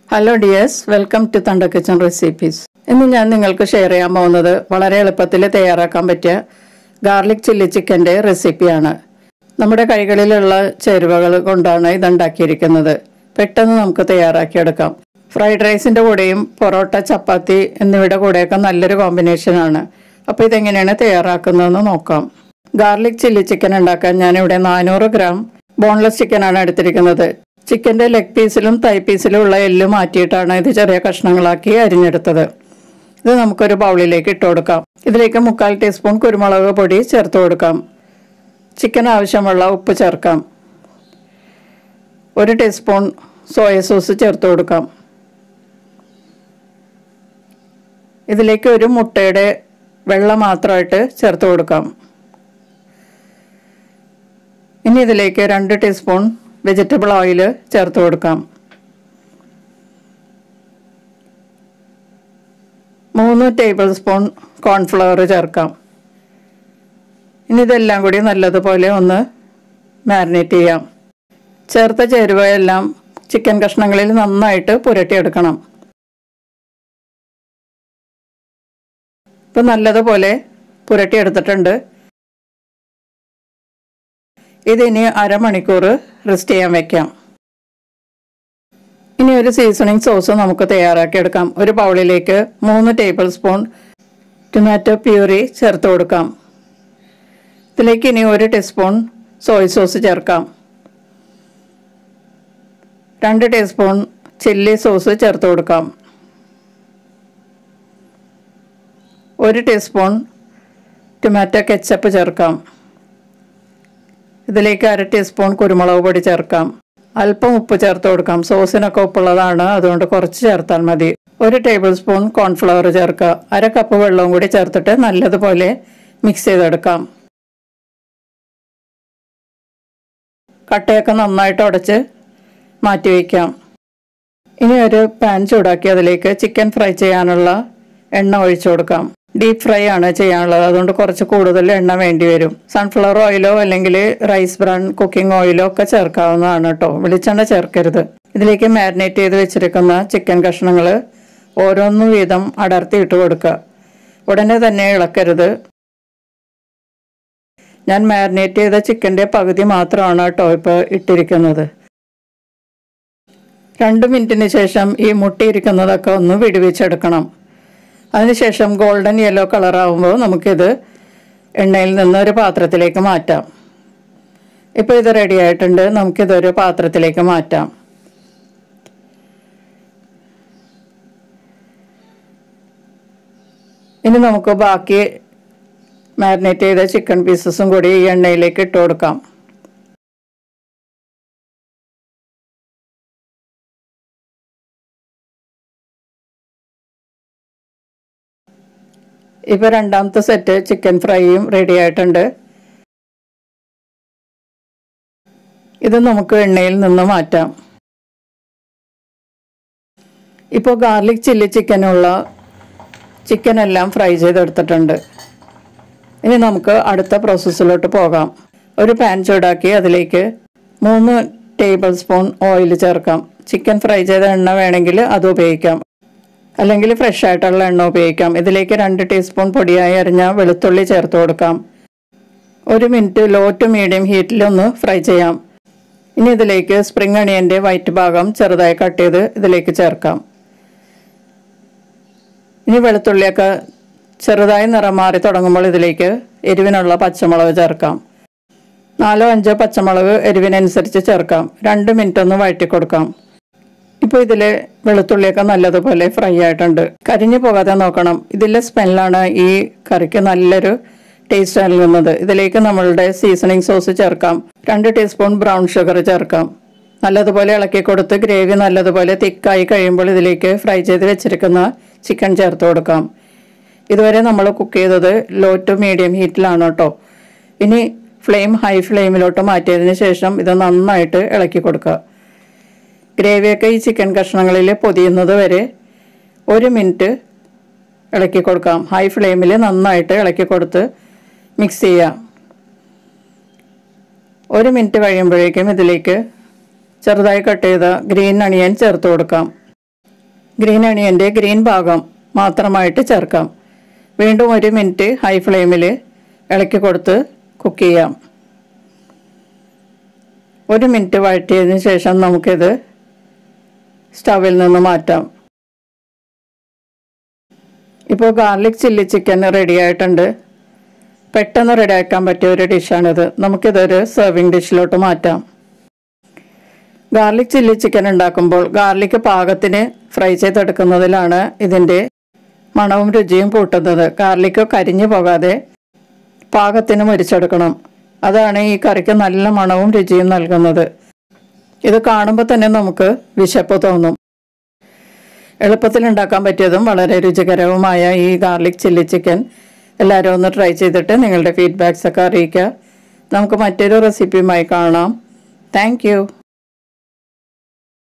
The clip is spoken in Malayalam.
ഹലോ ഡിയേഴ്സ് വെൽക്കം ടു തണ്ട കിച്ചൺ റെസിപ്പീസ് ഇന്ന് ഞാൻ നിങ്ങൾക്ക് ഷെയർ ചെയ്യാൻ പോകുന്നത് വളരെ എളുപ്പത്തിൽ തയ്യാറാക്കാൻ പറ്റിയ ഗാർലിക് ചില്ലി ചിക്കൻ്റെ റെസിപ്പിയാണ് നമ്മുടെ കൈകളിലുള്ള ചേരുവകൾ കൊണ്ടാണ് ഇതുണ്ടാക്കിയിരിക്കുന്നത് പെട്ടെന്ന് നമുക്ക് തയ്യാറാക്കിയെടുക്കാം ഫ്രൈഡ് റൈസിൻ്റെ കൂടെയും പൊറോട്ട ചപ്പാത്തി എന്നിവയുടെ കൂടെയൊക്കെ നല്ലൊരു കോമ്പിനേഷനാണ് അപ്പോൾ ഇതെങ്ങനെയാണ് തയ്യാറാക്കുന്നതെന്ന് നോക്കാം ഗാർലിക് ചില്ലി ചിക്കൻ ഉണ്ടാക്കാൻ ഞാനിവിടെ നാനൂറ് ഗ്രാം ബോൺലെസ് ചിക്കനാണ് എടുത്തിരിക്കുന്നത് ചിക്കൻ്റെ ലെഗ് പീസിലും തൈ പീസിലും ഉള്ള എല്ല് മാറ്റിയിട്ടാണ് ഇത് ചെറിയ കഷ്ണങ്ങളാക്കി അരിഞ്ഞെടുത്തത് ഇത് നമുക്കൊരു ബൗളിലേക്ക് ഇട്ട് കൊടുക്കാം ഇതിലേക്ക് മുക്കാൽ ടീസ്പൂൺ കുരുമുളക് പൊടി ചേർത്ത് കൊടുക്കാം ചിക്കൻ ആവശ്യമുള്ള ഉപ്പ് ചേർക്കാം ഒരു ടീസ്പൂൺ സോയ സോസ് ചേർത്ത് കൊടുക്കാം ഇതിലേക്ക് ഒരു മുട്ടയുടെ വെള്ള മാത്രമായിട്ട് ചേർത്ത് കൊടുക്കാം ഇനി ഇതിലേക്ക് രണ്ട് ടീസ്പൂൺ വെജിറ്റബിൾ ഓയിൽ ചേർത്ത് കൊടുക്കാം മൂന്ന് ടേബിൾ സ്പൂൺ കോൺഫ്ലവർ ചേർക്കാം ഇനി ഇതെല്ലാം കൂടി നല്ലതുപോലെ ഒന്ന് മാരിനേറ്റ് ചെയ്യാം ചേർത്ത ചേരുവയെല്ലാം ചിക്കൻ കഷ്ണങ്ങളിൽ നന്നായിട്ട് പുരട്ടിയെടുക്കണം ഇപ്പം നല്ലതുപോലെ പുരട്ടിയെടുത്തിട്ടുണ്ട് ഇതിനി അരമണിക്കൂർ റെസ്റ്റ് ചെയ്യാൻ വെക്കാം ഇനി ഒരു സീസണിങ് സോസ് നമുക്ക് തയ്യാറാക്കിയെടുക്കാം ഒരു ബൗളിലേക്ക് മൂന്ന് ടേബിൾ സ്പൂൺ ടൊമാറ്റോ പ്യൂറി ചേർത്ത് കൊടുക്കാം ഇതിലേക്ക് ഇനി ഒരു ടീസ്പൂൺ സോയ് സോസ് ചേർക്കാം രണ്ട് ടീസ്പൂൺ ചില്ലി സോസ് ചേർത്ത് കൊടുക്കാം ഒരു ടീസ്പൂൺ ടൊമാറ്റോ കെച്ചപ്പ് ചേർക്കാം ഇതിലേക്ക് അര ടീസ്പൂൺ കുരുമുളക് പൊടി ചേർക്കാം അല്പം ഉപ്പ് ചേർത്ത് കൊടുക്കാം സോസിനൊക്കെ ഉപ്പുള്ളതാണ് അതുകൊണ്ട് കുറച്ച് ചേർത്താൽ മതി ഒരു ടേബിൾ സ്പൂൺ കോൺഫ്ലവർ ചേർക്കുക അര കപ്പ് വെള്ളവും കൂടി ചേർത്തിട്ട് നല്ലതുപോലെ മിക്സ് ചെയ്തെടുക്കാം കട്ടയൊക്കെ നന്നായിട്ട് ഉടച്ച് മാറ്റി വയ്ക്കാം ഇനി ഒരു പാൻ ചൂടാക്കി അതിലേക്ക് ചിക്കൻ ഫ്രൈ ചെയ്യാനുള്ള എണ്ണ ഒഴിച്ചു കൊടുക്കാം ഡീപ്പ് ഫ്രൈ ആണ് ചെയ്യാനുള്ളത് അതുകൊണ്ട് കുറച്ച് കൂടുതൽ എണ്ണ വേണ്ടി വരും സൺഫ്ലവർ ഓയിലോ അല്ലെങ്കിൽ റൈസ് ബ്രൺ കുക്കിംഗ് ഓയിലോ ഒക്കെ ചേർക്കാവുന്നതാണ് കേട്ടോ വെളിച്ചെണ്ണ ചേർക്കരുത് ഇതിലേക്ക് മാരിനേറ്റ് ചെയ്ത് വെച്ചിരിക്കുന്ന ചിക്കൻ കഷ്ണങ്ങൾ ഓരോന്നും വീതം അടർത്തി ഇട്ട് കൊടുക്കുക ഉടനെ തന്നെ ഇളക്കരുത് ഞാൻ മാരിനേറ്റ് ചെയ്ത ചിക്കൻ്റെ പകുതി മാത്രമാണ് കേട്ടോ ഇപ്പോൾ ഇട്ടിരിക്കുന്നത് രണ്ട് മിനിറ്റിന് ശേഷം ഈ മുട്ടിയിരിക്കുന്നതൊക്കെ ഒന്ന് വിടുവിച്ചെടുക്കണം അതിനുശേഷം ഗോൾഡൻ യെല്ലോ കളറാകുമ്പോൾ നമുക്കിത് എണ്ണയിൽ നിന്ന് ഒരു പാത്രത്തിലേക്ക് മാറ്റാം ഇപ്പോൾ ഇത് റെഡി ആയിട്ടുണ്ട് നമുക്കിതൊരു പാത്രത്തിലേക്ക് മാറ്റാം ഇനി നമുക്ക് ബാക്കി മാരിനേറ്റ് ചെയ്ത ചിക്കൻ പീസസും കൂടി ഈ എണ്ണയിലേക്ക് ഇട്ട് കൊടുക്കാം ഇപ്പോൾ രണ്ടാമത്തെ സെറ്റ് ചിക്കൻ ഫ്രൈയും റെഡി ആയിട്ടുണ്ട് ഇത് നമുക്ക് എണ്ണയിൽ നിന്ന് മാറ്റാം ഇപ്പോൾ ഗാർലിക് ചില്ലി ചിക്കനുള്ള ചിക്കൻ എല്ലാം ഫ്രൈ ചെയ്തെടുത്തിട്ടുണ്ട് ഇനി നമുക്ക് അടുത്ത പ്രോസസ്സിലോട്ട് പോകാം ഒരു പാൻ ചൂടാക്കി അതിലേക്ക് മൂന്ന് ടേബിൾ സ്പൂൺ ഓയിൽ ചേർക്കാം ചിക്കൻ ഫ്രൈ ചെയ്ത എണ്ണ വേണമെങ്കിൽ അത് ഉപയോഗിക്കാം അല്ലെങ്കിൽ ഫ്രഷ് ആയിട്ടുള്ള എണ്ണ ഉപയോഗിക്കാം ഇതിലേക്ക് രണ്ട് ടീസ്പൂൺ പൊടിയായി അരിഞ്ഞ വെളുത്തുള്ളി ചേർത്ത് കൊടുക്കാം ഒരു മിനിറ്റ് ലോ ടു മീഡിയം ഹീറ്റിലൊന്ന് ഫ്രൈ ചെയ്യാം ഇനി ഇതിലേക്ക് സ്പ്രിംഗ് അണിയൻ്റെ വൈറ്റ് ഭാഗം ചെറുതായി കട്ട് ചെയ്ത് ഇതിലേക്ക് ചേർക്കാം ഇനി വെളുത്തുള്ളിയൊക്കെ ചെറുതായി നിറം മാറി തുടങ്ങുമ്പോൾ ഇതിലേക്ക് എരിവിനുള്ള പച്ചമുളക് ചേർക്കാം നാലോ അഞ്ചോ പച്ചമുളക് എരിവിനനുസരിച്ച് ചേർക്കാം രണ്ട് മിനിറ്റ് ഒന്ന് വഴറ്റി കൊടുക്കാം ഇപ്പോൾ ഇതിൽ വെളുത്തുള്ളിയൊക്കെ നല്ലതുപോലെ ഫ്രൈ ആയിട്ടുണ്ട് കരിഞ്ഞു പോകാതെ നോക്കണം ഇതിലെ സ്മെല്ലാണ് ഈ കറിക്ക് നല്ലൊരു ടേസ്റ്റ് നൽകുന്നത് ഇതിലേക്ക് നമ്മളുടെ സീസണിങ് സോസ് ചേർക്കാം രണ്ട് ടീസ്പൂൺ ബ്രൗൺ ഷുഗർ ചേർക്കാം നല്ലതുപോലെ ഇളക്കി കൊടുത്ത് ഗ്രേവി നല്ലതുപോലെ തിക്കായി കഴിയുമ്പോൾ ഇതിലേക്ക് ഫ്രൈ ചെയ്ത് വെച്ചിരിക്കുന്ന ചിക്കൻ ചേർത്ത് കൊടുക്കാം ഇതുവരെ നമ്മൾ കുക്ക് ചെയ്തത് ലോ ടു മീഡിയം ഹീറ്റിലാണ് കേട്ടോ ഇനി ഫ്ലെയിം ഹൈ ഫ്ലെയിമിലോട്ട് മാറ്റിയതിന് ശേഷം ഇത് നന്നായിട്ട് ഇളക്കി കൊടുക്കുക ഗ്രേവിയൊക്കെ ഈ ചിക്കൻ കഷ്ണങ്ങളിൽ പൊതിയുന്നത് വരെ ഒരു മിനിറ്റ് ഇളക്കി കൊടുക്കാം ഹൈ ഫ്ലെയിമിൽ നന്നായിട്ട് ഇളക്കി കൊടുത്ത് മിക്സ് ചെയ്യാം ഒരു മിനിറ്റ് കഴിയുമ്പോഴേക്കും ഇതിലേക്ക് ചെറുതായി കട്ട് ചെയ്ത ഗ്രീൻ അണിയൻ ചേർത്ത് കൊടുക്കാം ഗ്രീൻ അണിയൻ്റെ ഗ്രീൻ ഭാഗം മാത്രമായിട്ട് ചേർക്കാം വീണ്ടും ഒരു മിനിറ്റ് ഹൈ ഫ്ലെയിമിൽ ഇളക്കി കൊടുത്ത് കുക്ക് ചെയ്യാം ഒരു മിനിറ്റ് വഴറ്റിയതിന് ശേഷം നമുക്കിത് സ്റ്റവിൽ നിന്ന് മാറ്റാം ഇപ്പോൾ ഗാർലിക് ചില്ലി ചിക്കൻ റെഡി ആയിട്ടുണ്ട് പെട്ടെന്ന് റെഡിയാക്കാൻ പറ്റിയ ഒരു ഡിഷാണിത് നമുക്കിതൊരു സെർവിങ് ഡിഷിലോട്ട് മാറ്റാം ഗാർലിക് ചില്ലി ചിക്കൻ ഉണ്ടാക്കുമ്പോൾ ഗാർലിക് പാകത്തിന് ഫ്രൈ ചെയ്തെടുക്കുന്നതിലാണ് ഇതിൻ്റെ മണവും രുചിയും കൂട്ടുന്നത് ഗാർലിക് കരിഞ്ഞു പോകാതെ പാകത്തിന് മുരിച്ചെടുക്കണം അതാണ് ഈ കറിക്ക് നല്ല മണവും രുചിയും നൽകുന്നത് ഇത് കാണുമ്പോൾ തന്നെ നമുക്ക് വിശപ്പ് തോന്നും എളുപ്പത്തിൽ ഉണ്ടാക്കാൻ പറ്റിയതും വളരെ രുചികരവുമായ ഈ ഗാർലിക് ചില്ലി ചിക്കൻ എല്ലാവരും ഒന്ന് ട്രൈ ചെയ്തിട്ട് നിങ്ങളുടെ ഫീഡ്ബാക്സ് ഒക്കെ അറിയിക്കുക നമുക്ക് മറ്റൊരു റെസിപ്പിയുമായി കാണാം താങ്ക്